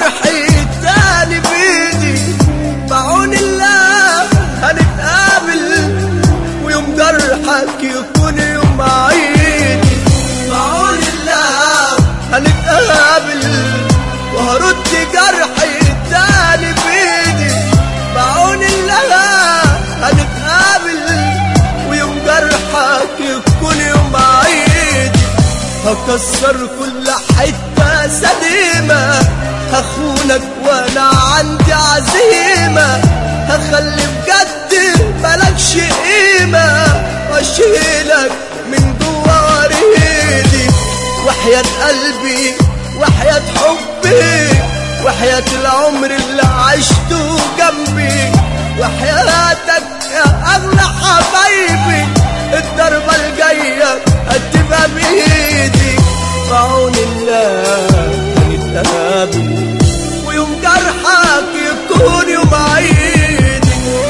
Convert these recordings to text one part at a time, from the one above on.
جرحي تاني بيدي بعون الله هنتقابل ويوم جرحك يكون يوم عيدي بعون الله هنتقابل وهرد جرحي تاني بيدي بعون الله هنتقابل ويوم جرحك يكون يوم عيدي هكسر كل حتة سليمة هخونك وانا عندي عزيمة هخلي بجد ملكش قيمة واشيلك من جوا وريدي وحياة قلبي وحياة حبي وحياة العمر اللي عشته جنبي وحياتك يا أغلى حبايبي الضربة الجاية هتبقى بإيدي بعون الله هنتقابل ويوم جرحك يكون يوم عيدي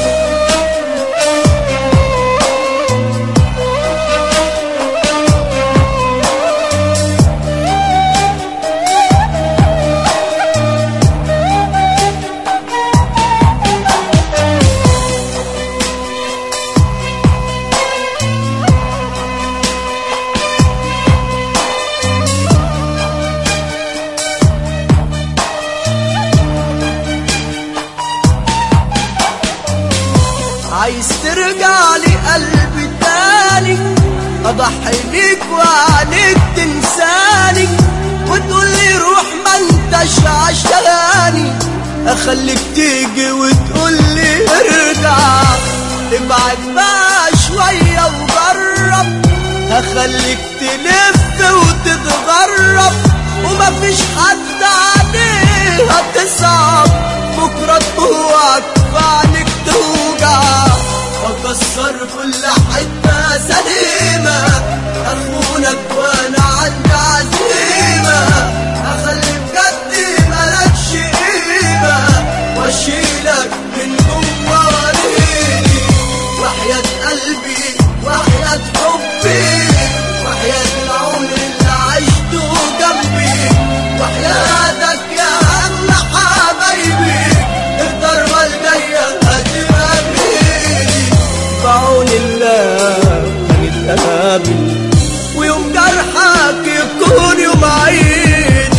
عايز ترجع لي قلبي تاني اضحي ليك وعنيك تنساني وتقول لي روح ما انتش عشاني اخليك تيجي وتقول لي ارجع ابعد بقى شوية وجرب هخليك تلف وتتغرب ومفيش حد عليها تصعب بكرة تطوعك وعنك توجع واكسر كل حتة سليمة اخونك وانا عندي عزيمة اخلي بجد ملكش قيمة واشيلك من جوا وريدي وحياة قلبي وحياة حبي وحياة العمر اللي عشته جنبي وحياتك يا أغلى حبايبي الضربة الجاية هتبقى بإيدي بعون الله هنتقابل ويوم جرحك يكون يوم عيدي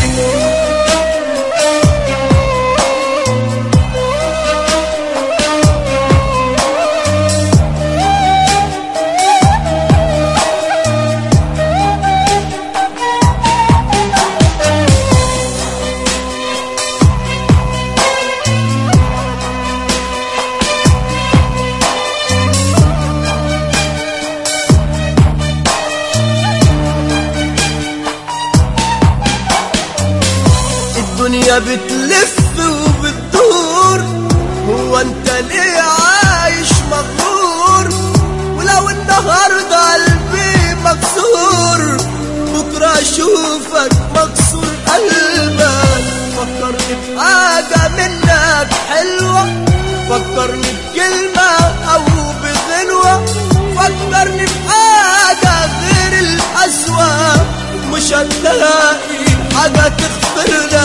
الدنيا بتلف وبتدور هو انت ليه عايش مغرور ولو النهارده قلبي مكسور بكره اشوفك مكسور قلبك فكرني بحاجه منك حلوه فكرني بكلمه او بغنوه فكرني بحاجه غير القسوه مش هتلاقي حاجه تغفر لك